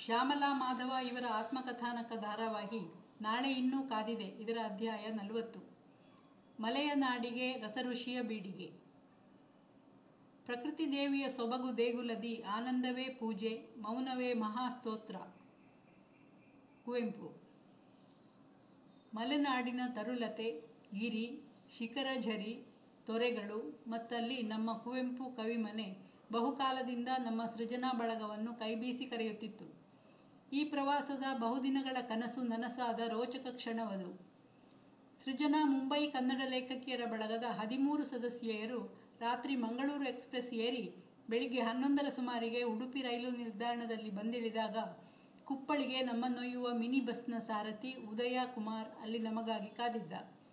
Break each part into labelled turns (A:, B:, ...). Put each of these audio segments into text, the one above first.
A: ಶ್ಯಾಮಲಾ ಮಾಧವ ಇವರ ಆತ್ಮಕಥಾನಕ ಧಾರಾವಾಹಿ ನಾಳೆ ಇನ್ನೂ ಕಾದಿದೆ ಇದರ ಅಧ್ಯಾಯ ನಲವತ್ತು ಮಲೆಯ ನಾಡಿಗೆ ರಸಋಷಿಯ ಬೀಡಿಗೆ ಪ್ರಕೃತಿ ದೇವಿಯ ಸೊಬಗು ದೇಗುಲದಿ ಆನಂದವೇ ಪೂಜೆ ಮೌನವೇ ಮಹಾಸ್ತೋತ್ರ ಕುವೆಂಪು ಮಲೆನಾಡಿನ ತರುಲತೆ ಗಿರಿ ಶಿಖರ ಝರಿ ತೊರೆಗಳು ಮತ್ತಲ್ಲಿ ನಮ್ಮ ಕುವೆಂಪು ಕವಿಮನೆ ಬಹುಕಾಲದಿಂದ ನಮ್ಮ ಸೃಜನಾ ಬಳಗವನ್ನು ಕೈಬೀಸಿ ಕರೆಯುತ್ತಿತ್ತು ಈ ಪ್ರವಾಸದ ಬಹುದಿನಗಳ ಕನಸು ನನಸಾದ ರೋಚಕ ಕ್ಷಣವದು ಸೃಜನಾ ಮುಂಬೈ ಕನ್ನಡ ಲೇಖಕಿಯರ ಬಳಗದ ಹದಿಮೂರು ಸದಸ್ಯೆಯರು ರಾತ್ರಿ ಮಂಗಳೂರು ಎಕ್ಸ್ಪ್ರೆಸ್ ಏರಿ ಬೆಳಿಗ್ಗೆ ಹನ್ನೊಂದರ ಸುಮಾರಿಗೆ ಉಡುಪಿ ರೈಲು ನಿಲ್ದಾಣದಲ್ಲಿ ಬಂದಿಳಿದಾಗ ಕುಪ್ಪಳಿಗೆ ನಮ್ಮನ್ನೊಯ್ಯುವ ಮಿನಿ ಬಸ್ನ ಸಾರಥಿ ಉದಯ ಕುಮಾರ್ ಅಲ್ಲಿ ನಮಗಾಗಿ ಕಾದಿದ್ದ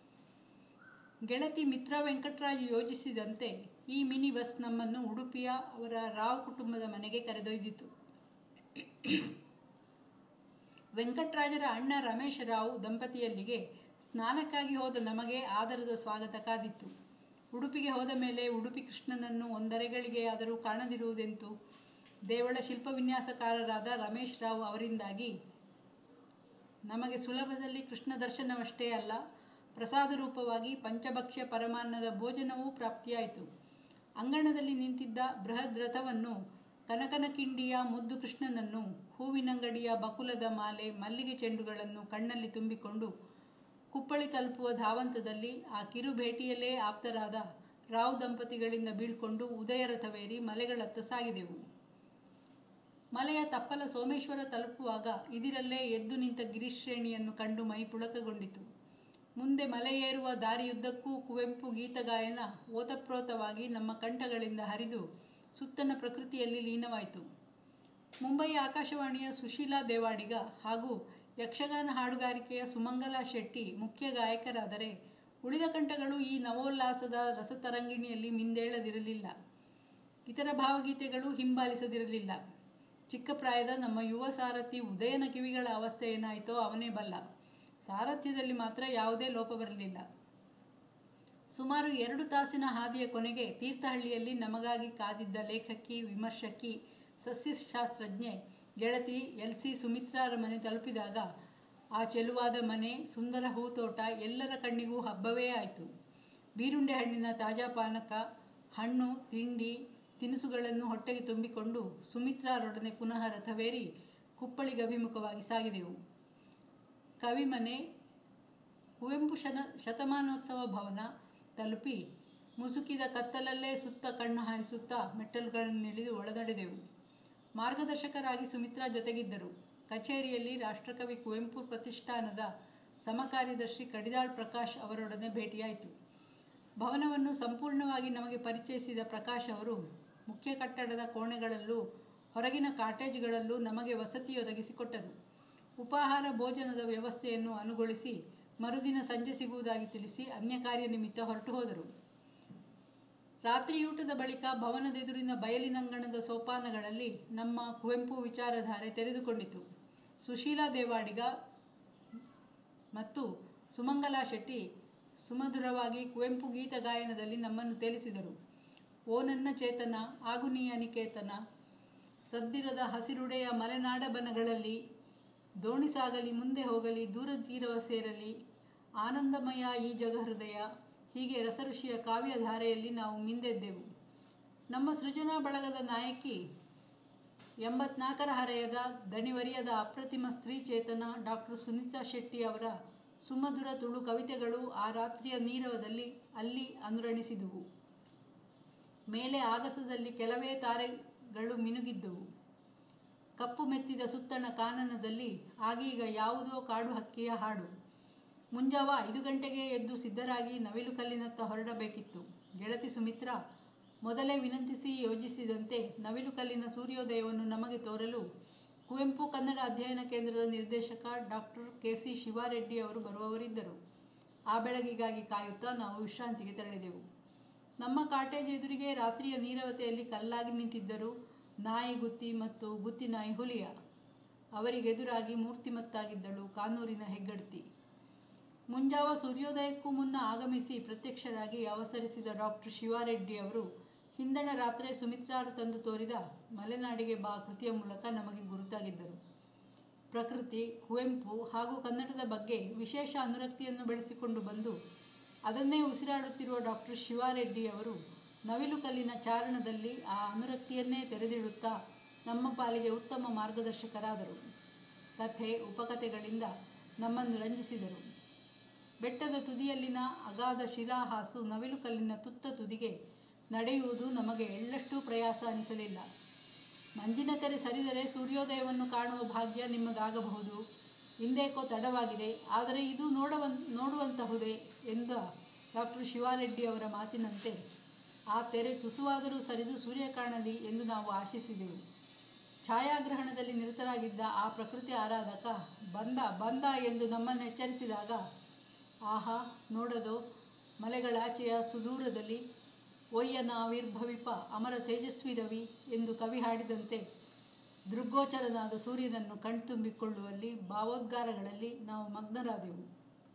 A: ಗೆಳತಿ ಮಿತ್ರ ವೆಂಕಟರಾಜ್ ಯೋಜಿಸಿದಂತೆ ಈ ಮಿನಿ ಬಸ್ ನಮ್ಮನ್ನು ಉಡುಪಿಯ ಅವರ ರಾವ್ ಕುಟುಂಬದ ಮನೆಗೆ ಕರೆದೊಯ್ದಿತು ವೆಂಕಟರಾಜರ ಅಣ್ಣ ರಮೇಶ್ ರಾವ್ ದಂಪತಿಯಲ್ಲಿಗೆ ಸ್ನಾನಕ್ಕಾಗಿ ಹೋದ ನಮಗೆ ಆದರದ ಸ್ವಾಗತ ಕಾದಿತ್ತು ಉಡುಪಿಗೆ ಹೋದ ಮೇಲೆ ಉಡುಪಿ ಕೃಷ್ಣನನ್ನು ಒಂದರೆಗಳಿಗೆ ಆದರೂ ಕಾಣದಿರುವುದೆಂತು ದೇವಳ ಶಿಲ್ಪ ವಿನ್ಯಾಸಕಾರರಾದ ರಮೇಶ್ ರಾವ್ ಅವರಿಂದಾಗಿ ನಮಗೆ ಸುಲಭದಲ್ಲಿ ಕೃಷ್ಣ ದರ್ಶನವಷ್ಟೇ ಅಲ್ಲ ಪ್ರಸಾದ ರೂಪವಾಗಿ ಪಂಚಭಕ್ಷ್ಯ ಪರಮಾನ್ನದ ಭೋಜನವೂ ಪ್ರಾಪ್ತಿಯಾಯಿತು ಅಂಗಣದಲ್ಲಿ ನಿಂತಿದ್ದ ಬೃಹದ್ ರಥವನ್ನು ಕನಕನ ಕಿಂಡಿಯ ಮುದ್ದು ಕೃಷ್ಣನನ್ನು ಹೂವಿನಂಗಡಿಯ ಬಕುಲದ ಮಾಲೆ ಮಲ್ಲಿಗೆ ಚೆಂಡುಗಳನ್ನು ಕಣ್ಣಲ್ಲಿ ತುಂಬಿಕೊಂಡು ಕುಪ್ಪಳಿ ತಲುಪುವ ಧಾವಂತದಲ್ಲಿ ಆ ಕಿರು ಭೇಟಿಯಲ್ಲೇ ಆಪ್ತರಾದ ರಾವ್ ದಂಪತಿಗಳಿಂದ ಬೀಳ್ಕೊಂಡು ಉದಯ ರಥವೇರಿ ಮಲೆಗಳತ್ತ ಸಾಗಿದೆವು ಮಲೆಯ ತಪ್ಪಲ ಸೋಮೇಶ್ವರ ತಲುಪುವಾಗ ಇದಿರಲ್ಲೇ ಎದ್ದು ನಿಂತ ಗಿರಿಶ್ರೇಣಿಯನ್ನು ಕಂಡು ಮೈ ಪುಳಕಗೊಂಡಿತು ಮುಂದೆ ಮಲೆ ಏರುವ ದಾರಿಯುದ್ದಕ್ಕೂ ಕುವೆಂಪು ಗೀತಗಾಯನ ಓತಪ್ರೋತವಾಗಿ ನಮ್ಮ ಕಂಠಗಳಿಂದ ಹರಿದು ಸುತ್ತಣ ಪ್ರಕೃತಿಯಲ್ಲಿ ಲೀನವಾಯಿತು ಮುಂಬೈ ಆಕಾಶವಾಣಿಯ ಸುಶೀಲಾ ದೇವಾಡಿಗ ಹಾಗೂ ಯಕ್ಷಗಾನ ಹಾಡುಗಾರಿಕೆಯ ಸುಮಂಗಲಾ ಶೆಟ್ಟಿ ಮುಖ್ಯ ಗಾಯಕರಾದರೆ ಉಳಿದ ಕಂಠಗಳು ಈ ನವೋಲ್ಲಾಸದ ರಸತರಂಗಿಣಿಯಲ್ಲಿ ಮಿಂದೇಳದಿರಲಿಲ್ಲ ಇತರ ಭಾವಗೀತೆಗಳು ಹಿಂಬಾಲಿಸದಿರಲಿಲ್ಲ ಚಿಕ್ಕ ಪ್ರಾಯದ ನಮ್ಮ ಯುವ ಸಾರಥಿ ಉದಯನ ಕಿವಿಗಳ ಅವಸ್ಥೆ ಏನಾಯಿತೋ ಅವನೇ ಬಲ್ಲ ಸಾರಥ್ಯದಲ್ಲಿ ಮಾತ್ರ ಯಾವುದೇ ಲೋಪ ಬರಲಿಲ್ಲ ಸುಮಾರು ಎರಡು ತಾಸಿನ ಹಾದಿಯ ಕೊನೆಗೆ ತೀರ್ಥಹಳ್ಳಿಯಲ್ಲಿ ನಮಗಾಗಿ ಕಾದಿದ್ದ ಲೇಖಕಿ ವಿಮರ್ಶಕಿ ಸಸ್ಯಶಾಸ್ತ್ರಜ್ಞೆ ಗೆಳತಿ ಎಲ್ ಸಿ ಸುಮಿತ್ರಾರ ಮನೆ ತಲುಪಿದಾಗ ಆ ಚೆಲುವಾದ ಮನೆ ಸುಂದರ ಹೂತೋಟ ಎಲ್ಲರ ಕಣ್ಣಿಗೂ ಹಬ್ಬವೇ ಆಯಿತು ಬೀರುಂಡೆ ಹಣ್ಣಿನ ತಾಜಾ ಪಾನಕ ಹಣ್ಣು ತಿಂಡಿ ತಿನಿಸುಗಳನ್ನು ಹೊಟ್ಟೆಗೆ ತುಂಬಿಕೊಂಡು ಸುಮಿತ್ರಾರೊಡನೆ ಪುನಃ ರಥವೇರಿ ಕುಪ್ಪಳಿಗೆ ಅಭಿಮುಖವಾಗಿ ಸಾಗಿದೆವು ಕವಿಮನೆ ಕುವೆಂಪು ಶನ ಶತಮಾನೋತ್ಸವ ಭವನ ತಲುಪಿ ಮುಸುಕಿದ ಕತ್ತಲಲ್ಲೇ ಸುತ್ತ ಕಣ್ಣು ಹಾಯಿಸುತ್ತಾ ಮೆಟ್ಟಲುಗಳನ್ನಿಳಿದು ಒಳನಡೆದೆವು ಮಾರ್ಗದರ್ಶಕರಾಗಿ ಸುಮಿತ್ರಾ ಜೊತೆಗಿದ್ದರು ಕಚೇರಿಯಲ್ಲಿ ರಾಷ್ಟ್ರಕವಿ ಕುವೆಂಪು ಪ್ರತಿಷ್ಠಾನದ ಸಮಕಾರ್ಯದರ್ಶಿ ಕಡಿದಾಳ್ ಪ್ರಕಾಶ್ ಅವರೊಡನೆ ಭೇಟಿಯಾಯಿತು ಭವನವನ್ನು ಸಂಪೂರ್ಣವಾಗಿ ನಮಗೆ ಪರಿಚಯಿಸಿದ ಪ್ರಕಾಶ್ ಅವರು ಮುಖ್ಯ ಕಟ್ಟಡದ ಕೋಣೆಗಳಲ್ಲೂ ಹೊರಗಿನ ಕಾಟೇಜ್ಗಳಲ್ಲೂ ನಮಗೆ ವಸತಿ ಒದಗಿಸಿಕೊಟ್ಟರು ಉಪಾಹಾರ ಭೋಜನದ ವ್ಯವಸ್ಥೆಯನ್ನು ಅನುಗೊಳಿಸಿ ಮರುದಿನ ಸಂಜೆ ಸಿಗುವುದಾಗಿ ತಿಳಿಸಿ ಅನ್ಯ ಕಾರ್ಯ ನಿಮಿತ್ತ ಹೊರಟು ಹೋದರು ರಾತ್ರಿಯೂಟದ ಬಳಿಕ ಭವನದೆದುರಿನ ಬಯಲಿನಂಗಣದ ಸೋಪಾನಗಳಲ್ಲಿ ನಮ್ಮ ಕುವೆಂಪು ವಿಚಾರಧಾರೆ ತೆರೆದುಕೊಂಡಿತು ಸುಶೀಲಾ ದೇವಾಡಿಗ ಮತ್ತು ಸುಮಂಗಲಾ ಶೆಟ್ಟಿ ಸುಮಧುರವಾಗಿ ಕುವೆಂಪು ಗೀತ ಗಾಯನದಲ್ಲಿ ನಮ್ಮನ್ನು ತೇಲಿಸಿದರು ಓ ನನ್ನ ಚೇತನ ಆಗು ನೀ ಅನಿಕೇತನ ಸದ್ದಿರದ ಹಸಿರುಡೆಯ ಮಲೆನಾಡ ಬನಗಳಲ್ಲಿ ದೋಣಿ ಸಾಗಲಿ ಮುಂದೆ ಹೋಗಲಿ ದೂರ ತೀರವ ಸೇರಲಿ ಆನಂದಮಯ ಈ ಜಗ ಹೃದಯ ಹೀಗೆ ರಸಋಷಿಯ ಕಾವ್ಯಧಾರೆಯಲ್ಲಿ ನಾವು ಮಿಂದೆದ್ದೆವು ನಮ್ಮ ಸೃಜನಾ ಬಳಗದ ನಾಯಕಿ ಎಂಬತ್ನಾಲ್ಕರ ಹರೆಯದ ದಣಿವರಿಯದ ಅಪ್ರತಿಮ ಸ್ತ್ರೀ ಚೇತನ ಡಾಕ್ಟರ್ ಸುನೀತಾ ಶೆಟ್ಟಿ ಅವರ ಸುಮಧುರ ತುಳು ಕವಿತೆಗಳು ಆ ರಾತ್ರಿಯ ನೀರವದಲ್ಲಿ ಅಲ್ಲಿ ಅನುರಣಿಸಿದುವು ಮೇಲೆ ಆಗಸದಲ್ಲಿ ಕೆಲವೇ ತಾರೆಗಳು ಮಿನುಗಿದ್ದುವು ಕಪ್ಪು ಮೆತ್ತಿದ ಸುತ್ತಣ ಕಾನನದಲ್ಲಿ ಆಗೀಗ ಯಾವುದೋ ಕಾಡು ಹಕ್ಕಿಯ ಹಾಡು ಮುಂಜಾವ ಐದು ಗಂಟೆಗೆ ಎದ್ದು ಸಿದ್ಧರಾಗಿ ನವಿಲು ಕಲ್ಲಿನತ್ತ ಹೊರಡಬೇಕಿತ್ತು ಗೆಳತಿ ಸುಮಿತ್ರಾ ಮೊದಲೇ ವಿನಂತಿಸಿ ಯೋಜಿಸಿದಂತೆ ನವಿಲು ಕಲ್ಲಿನ ಸೂರ್ಯೋದಯವನ್ನು ನಮಗೆ ತೋರಲು ಕುವೆಂಪು ಕನ್ನಡ ಅಧ್ಯಯನ ಕೇಂದ್ರದ ನಿರ್ದೇಶಕ ಡಾಕ್ಟರ್ ಕೆ ಸಿ ಶಿವಾರೆಡ್ಡಿ ಅವರು ಬರುವವರಿದ್ದರು ಆ ಬೆಳಗಿಗಾಗಿ ಕಾಯುತ್ತಾ ನಾವು ವಿಶ್ರಾಂತಿಗೆ ತೆರಳಿದೆವು ನಮ್ಮ ಕಾಟೇಜ್ ಎದುರಿಗೆ ರಾತ್ರಿಯ ನೀರವತೆಯಲ್ಲಿ ಕಲ್ಲಾಗಿ ನಿಂತಿದ್ದರು ನಾಯಿ ಗುತ್ತಿ ಮತ್ತು ಗುತ್ತಿ ನಾಯಿ ಹುಲಿಯ ಅವರಿಗೆದುರಾಗಿ ಮೂರ್ತಿಮತ್ತಾಗಿದ್ದಳು ಕಾನೂರಿನ ಹೆಗ್ಗಡ್ತಿ ಮುಂಜಾವ ಸೂರ್ಯೋದಯಕ್ಕೂ ಮುನ್ನ ಆಗಮಿಸಿ ಪ್ರತ್ಯಕ್ಷರಾಗಿ ಅವಸರಿಸಿದ ಡಾಕ್ಟರ್ ಶಿವಾರೆಡ್ಡಿ ಅವರು ಹಿಂದಣ ರಾತ್ರಿ ಸುಮಿತ್ರಾರು ತಂದು ತೋರಿದ ಮಲೆನಾಡಿಗೆ ಬಾ ಕೃತಿಯ ಮೂಲಕ ನಮಗೆ ಗುರುತಾಗಿದ್ದರು ಪ್ರಕೃತಿ ಕುವೆಂಪು ಹಾಗೂ ಕನ್ನಡದ ಬಗ್ಗೆ ವಿಶೇಷ ಅನುರಕ್ತಿಯನ್ನು ಬೆಳೆಸಿಕೊಂಡು ಬಂದು ಅದನ್ನೇ ಉಸಿರಾಡುತ್ತಿರುವ ಡಾಕ್ಟರ್ ಶಿವಾರೆಡ್ಡಿ ಅವರು ನವಿಲು ಕಲ್ಲಿನ ಚಾರಣದಲ್ಲಿ ಆ ಅನುರಕ್ತಿಯನ್ನೇ ತೆರೆದಿಡುತ್ತಾ ನಮ್ಮ ಪಾಲಿಗೆ ಉತ್ತಮ ಮಾರ್ಗದರ್ಶಕರಾದರು ಕಥೆ ಉಪಕಥೆಗಳಿಂದ ನಮ್ಮನ್ನು ರಂಜಿಸಿದರು ಬೆಟ್ಟದ ತುದಿಯಲ್ಲಿನ ಅಗಾಧ ಶಿಲಾಹಾಸು ನವಿಲು ಕಲ್ಲಿನ ತುತ್ತ ತುದಿಗೆ ನಡೆಯುವುದು ನಮಗೆ ಎಳ್ಳಷ್ಟೂ ಪ್ರಯಾಸ ಅನಿಸಲಿಲ್ಲ ಮಂಜಿನ ತೆರೆ ಸರಿದರೆ ಸೂರ್ಯೋದಯವನ್ನು ಕಾಣುವ ಭಾಗ್ಯ ನಿಮ್ಮದಾಗಬಹುದು ಹಿಂದೇಕೋ ತಡವಾಗಿದೆ ಆದರೆ ಇದು ನೋಡವನ್ ನೋಡುವಂತಹುದೇ ಎಂದ ಡಾಕ್ಟರ್ ಶಿವಾರೆಡ್ಡಿ ಅವರ ಮಾತಿನಂತೆ ಆ ತೆರೆ ತುಸುವಾದರೂ ಸರಿದು ಸೂರ್ಯ ಕಾಣಲಿ ಎಂದು ನಾವು ಆಶಿಸಿದೆವು ಛಾಯಾಗ್ರಹಣದಲ್ಲಿ ನಿರತರಾಗಿದ್ದ ಆ ಪ್ರಕೃತಿ ಆರಾಧಕ ಬಂದ ಬಂದ ಎಂದು ನಮ್ಮನ್ನು ಎಚ್ಚರಿಸಿದಾಗ ಆಹಾ ನೋಡದೋ ಮಲೆಗಳಾಚೆಯ ಸುದೂರದಲ್ಲಿ ಒಯ್ಯನ ಆವಿರ್ಭವಿಪ ಅಮರ ತೇಜಸ್ವಿ ರವಿ ಎಂದು ಕವಿ ಹಾಡಿದಂತೆ ದೃಗ್ಗೋಚರನಾದ ಸೂರ್ಯನನ್ನು ಕಣ್ತುಂಬಿಕೊಳ್ಳುವಲ್ಲಿ ಭಾವೋದ್ಗಾರಗಳಲ್ಲಿ ನಾವು ಮಗ್ನರಾದೆವು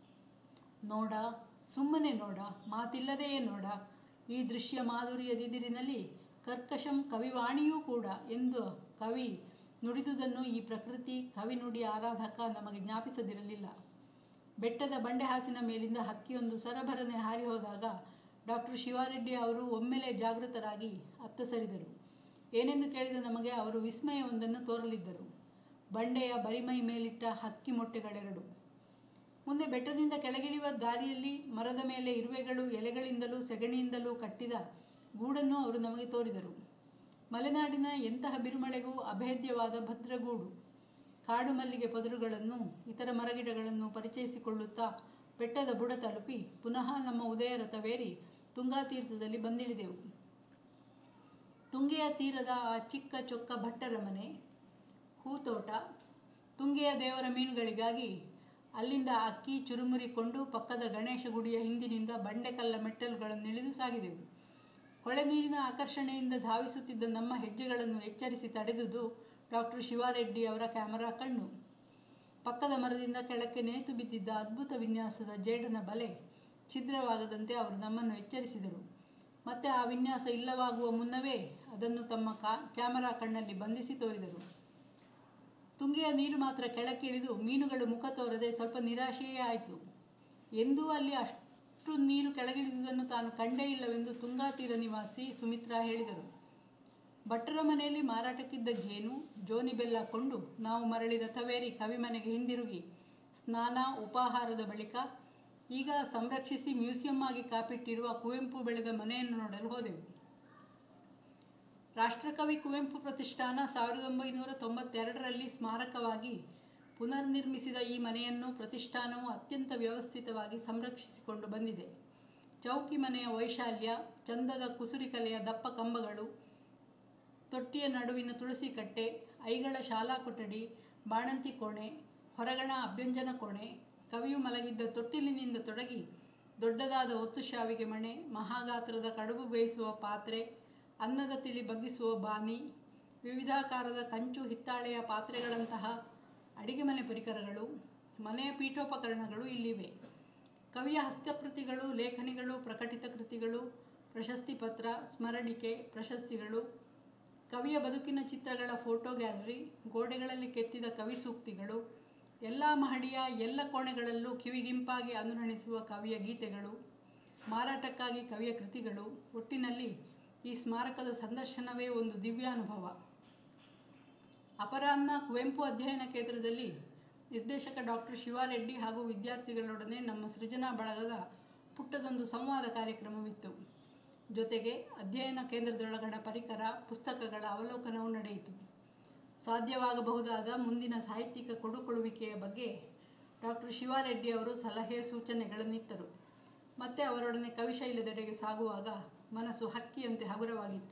A: ನೋಡ ಸುಮ್ಮನೆ ನೋಡ ಮಾತಿಲ್ಲದೆಯೇ ನೋಡ ಈ ದೃಶ್ಯ ಮಾಧುರ್ಯದಿದಿರಿನಲ್ಲಿ ಕರ್ಕಶಂ ಕವಿವಾಣಿಯೂ ಕೂಡ ಎಂದು ಕವಿ ನುಡಿದುದನ್ನು ಈ ಪ್ರಕೃತಿ ಕವಿ ನುಡಿ ಆರಾಧಕ ನಮಗೆ ಜ್ಞಾಪಿಸದಿರಲಿಲ್ಲ ಬೆಟ್ಟದ ಬಂಡೆಹಾಸಿನ ಮೇಲಿಂದ ಹಕ್ಕಿಯೊಂದು ಸರಬರನೆ ಹಾರಿ ಹೋದಾಗ ಡಾಕ್ಟರ್ ಶಿವಾರೆಡ್ಡಿ ಅವರು ಒಮ್ಮೆಲೆ ಜಾಗೃತರಾಗಿ ಅತ್ತ ಸರಿದರು ಏನೆಂದು ಕೇಳಿದ ನಮಗೆ ಅವರು ವಿಸ್ಮಯವೊಂದನ್ನು ತೋರಲಿದ್ದರು ಬಂಡೆಯ ಬರಿಮೈ ಮೇಲಿಟ್ಟ ಹಕ್ಕಿ ಮೊಟ್ಟೆಗಳೆರಡು ಮುಂದೆ ಬೆಟ್ಟದಿಂದ ಕೆಳಗಿಳಿಯುವ ದಾರಿಯಲ್ಲಿ ಮರದ ಮೇಲೆ ಇರುವೆಗಳು ಎಲೆಗಳಿಂದಲೂ ಸೆಗಣಿಯಿಂದಲೂ ಕಟ್ಟಿದ ಗೂಡನ್ನು ಅವರು ನಮಗೆ ತೋರಿದರು ಮಲೆನಾಡಿನ ಎಂತಹ ಬಿರುಮಳೆಗೂ ಅಭೇದ್ಯವಾದ ಭದ್ರಗೂಡು ಕಾಡು ಮಲ್ಲಿಗೆ ಪದರುಗಳನ್ನು ಇತರ ಮರಗಿಡಗಳನ್ನು ಪರಿಚಯಿಸಿಕೊಳ್ಳುತ್ತಾ ಬೆಟ್ಟದ ಬುಡ ತಲುಪಿ ಪುನಃ ನಮ್ಮ ಉದಯ ರಥವೇರಿ ತುಂಗಾತೀರ್ಥದಲ್ಲಿ ಬಂದಿಳಿದೆವು ತುಂಗೆಯ ತೀರದ ಆ ಚಿಕ್ಕ ಚೊಕ್ಕ ಭಟ್ಟರ ಮನೆ ಹೂತೋಟ ತುಂಗೆಯ ದೇವರ ಮೀನುಗಳಿಗಾಗಿ ಅಲ್ಲಿಂದ ಅಕ್ಕಿ ಚುರುಮುರಿಕೊಂಡು ಪಕ್ಕದ ಗಣೇಶ ಗುಡಿಯ ಹಿಂದಿನಿಂದ ಬಂಡೆಕಲ್ಲ ಮೆಟ್ಟಲುಗಳನ್ನಿಳಿದು ಸಾಗಿದೆವು ಹೊಳೆ ನೀರಿನ ಆಕರ್ಷಣೆಯಿಂದ ಧಾವಿಸುತ್ತಿದ್ದ ನಮ್ಮ ಹೆಜ್ಜೆಗಳನ್ನು ಎಚ್ಚರಿಸಿ ತಡೆದುದು ಡಾಕ್ಟರ್ ಶಿವಾರೆಡ್ಡಿ ಅವರ ಕ್ಯಾಮರಾ ಕಣ್ಣು ಪಕ್ಕದ ಮರದಿಂದ ಕೆಳಕ್ಕೆ ನೇತು ಬಿದ್ದಿದ್ದ ಅದ್ಭುತ ವಿನ್ಯಾಸದ ಜೇಡನ ಬಲೆ ಛಿದ್ರವಾಗದಂತೆ ಅವರು ನಮ್ಮನ್ನು ಎಚ್ಚರಿಸಿದರು ಮತ್ತೆ ಆ ವಿನ್ಯಾಸ ಇಲ್ಲವಾಗುವ ಮುನ್ನವೇ ಅದನ್ನು ತಮ್ಮ ಕಾ ಕ್ಯಾಮರಾ ಕಣ್ಣಲ್ಲಿ ಬಂಧಿಸಿ ತೋರಿದರು ತುಂಗೆಯ ನೀರು ಮಾತ್ರ ಕೆಳಕ್ಕಿಳಿದು ಮೀನುಗಳು ಮುಖ ತೋರದೆ ಸ್ವಲ್ಪ ನಿರಾಶೆಯೇ ಆಯಿತು ಎಂದೂ ಅಲ್ಲಿ ಅಷ್ಟು ನೀರು ಕೆಳಗಿಳಿದುದನ್ನು ತಾನು ಕಂಡೇ ಇಲ್ಲವೆಂದು ತುಂಗಾತೀರ ನಿವಾಸಿ ಸುಮಿತ್ರಾ ಹೇಳಿದರು ಭಟ್ಟರ ಮನೆಯಲ್ಲಿ ಮಾರಾಟಕ್ಕಿದ್ದ ಜೇನು ಜೋನಿ ಬೆಲ್ಲ ಕೊಂಡು ನಾವು ಮರಳಿ ರಥವೇರಿ ಕವಿಮನೆಗೆ ಹಿಂದಿರುಗಿ ಸ್ನಾನ ಉಪಾಹಾರದ ಬಳಿಕ ಈಗ ಸಂರಕ್ಷಿಸಿ ಮ್ಯೂಸಿಯಂ ಆಗಿ ಕಾಪಿಟ್ಟಿರುವ ಕುವೆಂಪು ಬೆಳೆದ ಮನೆಯನ್ನು ನೋಡಲು ಹೋದೆವು ರಾಷ್ಟ್ರಕವಿ ಕುವೆಂಪು ಪ್ರತಿಷ್ಠಾನ ಸಾವಿರದ ಒಂಬೈನೂರ ತೊಂಬತ್ತೆರಡರಲ್ಲಿ ಸ್ಮಾರಕವಾಗಿ ಪುನರ್ನಿರ್ಮಿಸಿದ ಈ ಮನೆಯನ್ನು ಪ್ರತಿಷ್ಠಾನವು ಅತ್ಯಂತ ವ್ಯವಸ್ಥಿತವಾಗಿ ಸಂರಕ್ಷಿಸಿಕೊಂಡು ಬಂದಿದೆ ಚೌಕಿ ಮನೆಯ ವೈಶಾಲ್ಯ ಚಂದದ ಕುಸುರಿ ಕಲೆಯ ದಪ್ಪ ಕಂಬಗಳು ತೊಟ್ಟಿಯ ನಡುವಿನ ತುಳಸಿ ಕಟ್ಟೆ ಐಗಳ ಶಾಲಾ ಕೊಠಡಿ ಬಾಣಂತಿ ಕೋಣೆ ಹೊರಗಣ ಅಭ್ಯಂಜನ ಕೋಣೆ ಕವಿಯು ಮಲಗಿದ್ದ ತೊಟ್ಟಿಲಿನಿಂದ ತೊಡಗಿ ದೊಡ್ಡದಾದ ಒತ್ತು ಶಾವಿಗೆ ಮಣೆ ಮಹಾಗಾತ್ರದ ಕಡುಬು ಬೇಯಿಸುವ ಪಾತ್ರೆ ಅನ್ನದ ತಿಳಿ ಬಗ್ಗಿಸುವ ಬಾನಿ ವಿವಿಧಾಕಾರದ ಕಂಚು ಹಿತ್ತಾಳೆಯ ಪಾತ್ರೆಗಳಂತಹ ಅಡಿಗೆ ಮನೆ ಪರಿಕರಗಳು ಮನೆಯ ಪೀಠೋಪಕರಣಗಳು ಇಲ್ಲಿವೆ ಕವಿಯ ಹಸ್ತಪ್ರತಿಗಳು ಲೇಖನಿಗಳು ಪ್ರಕಟಿತ ಕೃತಿಗಳು ಪ್ರಶಸ್ತಿ ಪತ್ರ ಸ್ಮರಣಿಕೆ ಪ್ರಶಸ್ತಿಗಳು ಕವಿಯ ಬದುಕಿನ ಚಿತ್ರಗಳ ಫೋಟೋ ಗ್ಯಾಲರಿ ಗೋಡೆಗಳಲ್ಲಿ ಕೆತ್ತಿದ ಕವಿ ಸೂಕ್ತಿಗಳು ಎಲ್ಲ ಮಹಡಿಯ ಎಲ್ಲ ಕೋಣೆಗಳಲ್ಲೂ ಕಿವಿಗಿಂಪಾಗಿ ಅನುರಣಿಸುವ ಕವಿಯ ಗೀತೆಗಳು ಮಾರಾಟಕ್ಕಾಗಿ ಕವಿಯ ಕೃತಿಗಳು ಒಟ್ಟಿನಲ್ಲಿ ಈ ಸ್ಮಾರಕದ ಸಂದರ್ಶನವೇ ಒಂದು ದಿವ್ಯಾನುಭವ ಅಪರಾಹ್ನ ಕುವೆಂಪು ಅಧ್ಯಯನ ಕೇಂದ್ರದಲ್ಲಿ ನಿರ್ದೇಶಕ ಡಾಕ್ಟರ್ ಶಿವಾರೆಡ್ಡಿ ಹಾಗೂ ವಿದ್ಯಾರ್ಥಿಗಳೊಡನೆ ನಮ್ಮ ಸೃಜನಾ ಬಳಗದ ಪುಟ್ಟದೊಂದು ಸಂವಾದ ಕಾರ್ಯಕ್ರಮವಿತ್ತು ಜೊತೆಗೆ ಅಧ್ಯಯನ ಕೇಂದ್ರದೊಳಗಣ ಪರಿಕರ ಪುಸ್ತಕಗಳ ಅವಲೋಕನವೂ ನಡೆಯಿತು ಸಾಧ್ಯವಾಗಬಹುದಾದ ಮುಂದಿನ ಸಾಹಿತ್ಯಿಕ ಕೊಡುಕೊಳ್ಳುವಿಕೆಯ ಬಗ್ಗೆ ಡಾಕ್ಟರ್ ಶಿವಾರೆಡ್ಡಿ ಅವರು ಸಲಹೆ ಸೂಚನೆಗಳನ್ನಿತ್ತರು ಮತ್ತೆ ಅವರೊಡನೆ ಕವಿಶೈಲದೆಡೆಗೆ ಸಾಗುವಾಗ ಮನಸ್ಸು ಹಕ್ಕಿಯಂತೆ ಹಗುರವಾಗಿತ್ತು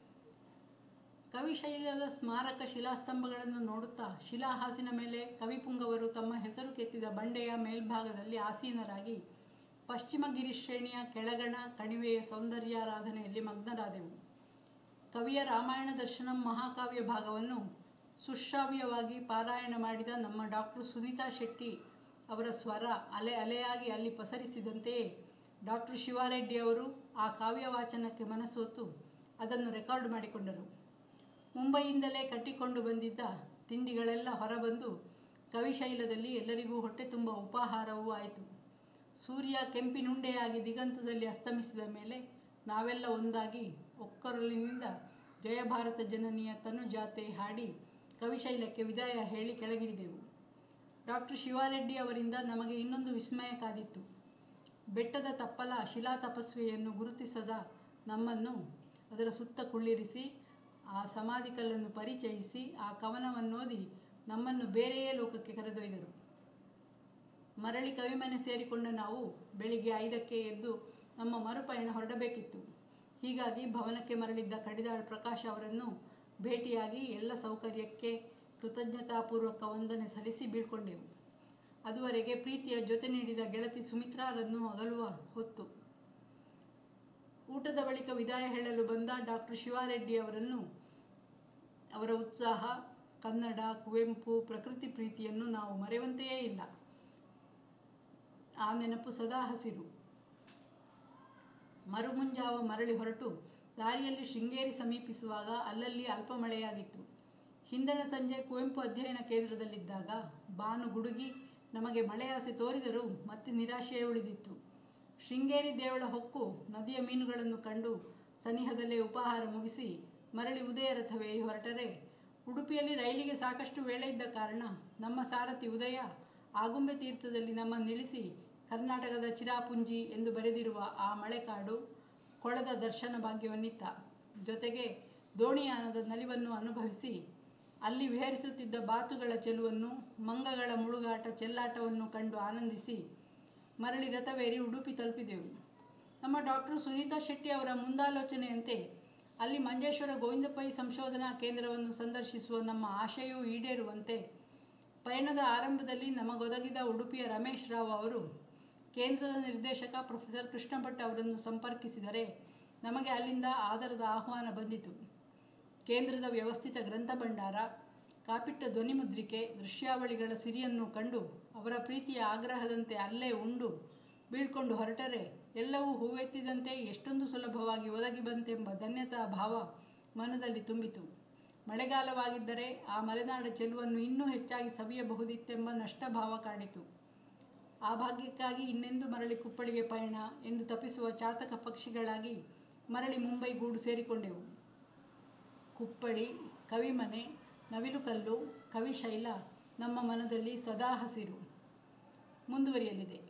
A: ಕವಿಶೈಲದ ಸ್ಮಾರಕ ಶಿಲಾಸ್ತಂಭಗಳನ್ನು ನೋಡುತ್ತಾ ಶಿಲಾಹಾಸಿನ ಮೇಲೆ ಕವಿಪುಂಗವರು ತಮ್ಮ ಹೆಸರು ಕೆತ್ತಿದ ಬಂಡೆಯ ಮೇಲ್ಭಾಗದಲ್ಲಿ ಆಸೀನರಾಗಿ ಪಶ್ಚಿಮ ಗಿರಿ ಶ್ರೇಣಿಯ ಕೆಳಗಣ ಕಣಿವೆಯ ಸೌಂದರ್ಯಾರಾಧನೆಯಲ್ಲಿ ಮಗ್ನರಾದೆವು ಕವಿಯ ರಾಮಾಯಣ ದರ್ಶನಂ ಮಹಾಕಾವ್ಯ ಭಾಗವನ್ನು ಸುಶ್ರಾವ್ಯವಾಗಿ ಪಾರಾಯಣ ಮಾಡಿದ ನಮ್ಮ ಡಾಕ್ಟರ್ ಸುನೀತಾ ಶೆಟ್ಟಿ ಅವರ ಸ್ವರ ಅಲೆ ಅಲೆಯಾಗಿ ಅಲ್ಲಿ ಪಸರಿಸಿದಂತೆಯೇ ಡಾಕ್ಟರ್ ಶಿವಾರೆಡ್ಡಿ ಅವರು ಆ ಕಾವ್ಯ ವಾಚನಕ್ಕೆ ಮನಸೋತು ಅದನ್ನು ರೆಕಾರ್ಡ್ ಮಾಡಿಕೊಂಡರು ಮುಂಬೈಯಿಂದಲೇ ಕಟ್ಟಿಕೊಂಡು ಬಂದಿದ್ದ ತಿಂಡಿಗಳೆಲ್ಲ ಹೊರಬಂದು ಕವಿಶೈಲದಲ್ಲಿ ಎಲ್ಲರಿಗೂ ಹೊಟ್ಟೆ ತುಂಬ ಉಪಾಹಾರವೂ ಆಯಿತು ಸೂರ್ಯ ಕೆಂಪಿನುಂಡೆಯಾಗಿ ದಿಗಂತದಲ್ಲಿ ಅಸ್ತಮಿಸಿದ ಮೇಲೆ ನಾವೆಲ್ಲ ಒಂದಾಗಿ ಒಕ್ಕೊರಲಿನಿಂದ ಜಯ ಭಾರತ ಜನನಿಯ ತನುಜಾತೆ ಹಾಡಿ ಕವಿಶೈಲಕ್ಕೆ ವಿದಾಯ ಹೇಳಿ ಕೆಳಗಿಳಿದೆವು ಡಾಕ್ಟರ್ ಶಿವಾರೆಡ್ಡಿ ಅವರಿಂದ ನಮಗೆ ಇನ್ನೊಂದು ವಿಸ್ಮಯ ಕಾದಿತ್ತು ಬೆಟ್ಟದ ತಪ್ಪಲ ಶಿಲಾ ತಪಸ್ವಿಯನ್ನು ಗುರುತಿಸದ ನಮ್ಮನ್ನು ಅದರ ಸುತ್ತ ಕುಳ್ಳಿರಿಸಿ ಆ ಸಮಾಧಿ ಕಲ್ಲನ್ನು ಪರಿಚಯಿಸಿ ಆ ಕವನವನ್ನೋದಿ ನಮ್ಮನ್ನು ಬೇರೆಯೇ ಲೋಕಕ್ಕೆ ಕರೆದೊಯ್ದರು ಮರಳಿ ಕವಿಮನೆ ಸೇರಿಕೊಂಡ ನಾವು ಬೆಳಿಗ್ಗೆ ಐದಕ್ಕೆ ಎದ್ದು ನಮ್ಮ ಮರುಪಯಣ ಹೊರಡಬೇಕಿತ್ತು ಹೀಗಾಗಿ ಭವನಕ್ಕೆ ಮರಳಿದ್ದ ಕಡಿದಾಳ್ ಪ್ರಕಾಶ್ ಅವರನ್ನು ಭೇಟಿಯಾಗಿ ಎಲ್ಲ ಸೌಕರ್ಯಕ್ಕೆ ಕೃತಜ್ಞತಾಪೂರ್ವಕ ವಂದನೆ ಸಲ್ಲಿಸಿ ಬೀಳ್ಕೊಂಡೆವು ಅದುವರೆಗೆ ಪ್ರೀತಿಯ ಜೊತೆ ನೀಡಿದ ಗೆಳತಿ ಸುಮಿತ್ರಾರನ್ನು ಅಗಲುವ ಹೊತ್ತು ಊಟದ ಬಳಿಕ ವಿದಾಯ ಹೇಳಲು ಬಂದ ಡಾಕ್ಟರ್ ಶಿವಾರೆಡ್ಡಿ ಅವರನ್ನು ಅವರ ಉತ್ಸಾಹ ಕನ್ನಡ ಕುವೆಂಪು ಪ್ರಕೃತಿ ಪ್ರೀತಿಯನ್ನು ನಾವು ಮರೆಯುವಂತೆಯೇ ಇಲ್ಲ ಆ ನೆನಪು ಸದಾ ಹಸಿರು ಮರುಮುಂಜಾವ ಮರಳಿ ಹೊರಟು ದಾರಿಯಲ್ಲಿ ಶೃಂಗೇರಿ ಸಮೀಪಿಸುವಾಗ ಅಲ್ಲಲ್ಲಿ ಅಲ್ಪ ಮಳೆಯಾಗಿತ್ತು ಹಿಂದಣ ಸಂಜೆ ಕುವೆಂಪು ಅಧ್ಯಯನ ಕೇಂದ್ರದಲ್ಲಿದ್ದಾಗ ಬಾನು ಗುಡುಗಿ ನಮಗೆ ಮಳೆಯಾಸೆ ತೋರಿದರೂ ಮತ್ತೆ ನಿರಾಶೆಯೇ ಉಳಿದಿತ್ತು ಶೃಂಗೇರಿ ದೇವಳ ಹೊಕ್ಕು ನದಿಯ ಮೀನುಗಳನ್ನು ಕಂಡು ಸನಿಹದಲ್ಲೇ ಉಪಹಾರ ಮುಗಿಸಿ ಮರಳಿ ಉದಯ ರಥವೇರಿ ಹೊರಟರೆ ಉಡುಪಿಯಲ್ಲಿ ರೈಲಿಗೆ ಸಾಕಷ್ಟು ವೇಳೆ ಇದ್ದ ಕಾರಣ ನಮ್ಮ ಸಾರಥಿ ಉದಯ ಆಗುಂಬೆ ತೀರ್ಥದಲ್ಲಿ ನಮ್ಮನ್ನಿಳಿಸಿ ಕರ್ನಾಟಕದ ಚಿರಾಪುಂಜಿ ಎಂದು ಬರೆದಿರುವ ಆ ಮಳೆಕಾಡು ಕೊಳದ ದರ್ಶನ ಭಾಗ್ಯವನ್ನಿತ್ತ ಜೊತೆಗೆ ದೋಣಿಯಾನದ ನಲಿವನ್ನು ಅನುಭವಿಸಿ ಅಲ್ಲಿ ವಿಹರಿಸುತ್ತಿದ್ದ ಬಾತುಗಳ ಚೆಲುವನ್ನು ಮಂಗಗಳ ಮುಳುಗಾಟ ಚೆಲ್ಲಾಟವನ್ನು ಕಂಡು ಆನಂದಿಸಿ ಮರಳಿ ರಥವೇರಿ ಉಡುಪಿ ತಲುಪಿದೆವು ನಮ್ಮ ಡಾಕ್ಟರ್ ಸುನೀತಾ ಶೆಟ್ಟಿ ಅವರ ಮುಂದಾಲೋಚನೆಯಂತೆ ಅಲ್ಲಿ ಮಂಜೇಶ್ವರ ಗೋವಿಂದ ಪೈ ಸಂಶೋಧನಾ ಕೇಂದ್ರವನ್ನು ಸಂದರ್ಶಿಸುವ ನಮ್ಮ ಆಶಯವು ಈಡೇರುವಂತೆ ಪಯಣದ ಆರಂಭದಲ್ಲಿ ನಮಗೊದಗಿದ ಉಡುಪಿಯ ರಮೇಶ್ ರಾವ್ ಅವರು ಕೇಂದ್ರದ ನಿರ್ದೇಶಕ ಪ್ರೊಫೆಸರ್ ಕೃಷ್ಣ ಭಟ್ ಅವರನ್ನು ಸಂಪರ್ಕಿಸಿದರೆ ನಮಗೆ ಅಲ್ಲಿಂದ ಆದರದ ಆಹ್ವಾನ ಬಂದಿತು ಕೇಂದ್ರದ ವ್ಯವಸ್ಥಿತ ಗ್ರಂಥ ಭಂಡಾರ ಕಾಪಿಟ್ಟ ಧ್ವನಿಮುದ್ರಿಕೆ ದೃಶ್ಯಾವಳಿಗಳ ಸಿರಿಯನ್ನು ಕಂಡು ಅವರ ಪ್ರೀತಿಯ ಆಗ್ರಹದಂತೆ ಅಲ್ಲೇ ಉಂಡು ಬೀಳ್ಕೊಂಡು ಹೊರಟರೆ ಎಲ್ಲವೂ ಹೂವೆತ್ತಿದಂತೆ ಎಷ್ಟೊಂದು ಸುಲಭವಾಗಿ ಒದಗಿ ಬಂತೆಂಬ ಧನ್ಯತಾ ಭಾವ ಮನದಲ್ಲಿ ತುಂಬಿತು ಮಳೆಗಾಲವಾಗಿದ್ದರೆ ಆ ಮಲೆನಾಡ ಚೆಲುವನ್ನು ಇನ್ನೂ ಹೆಚ್ಚಾಗಿ ಸವಿಯಬಹುದಿತ್ತೆಂಬ ನಷ್ಟಭಾವ ಕಾಡಿತು ಆ ಭಾಗ್ಯಕ್ಕಾಗಿ ಇನ್ನೆಂದು ಮರಳಿ ಕುಪ್ಪಳಿಗೆ ಪಯಣ ಎಂದು ತಪ್ಪಿಸುವ ಚಾತಕ ಪಕ್ಷಿಗಳಾಗಿ ಮರಳಿ ಮುಂಬೈ ಗೂಡು ಸೇರಿಕೊಂಡೆವು ಕುಪ್ಪಳಿ ಕವಿಮನೆ ನವಿಲುಕಲ್ಲು ಕವಿಶೈಲ ನಮ್ಮ ಮನದಲ್ಲಿ ಸದಾ ಹಸಿರು ಮುಂದುವರಿಯಲಿದೆ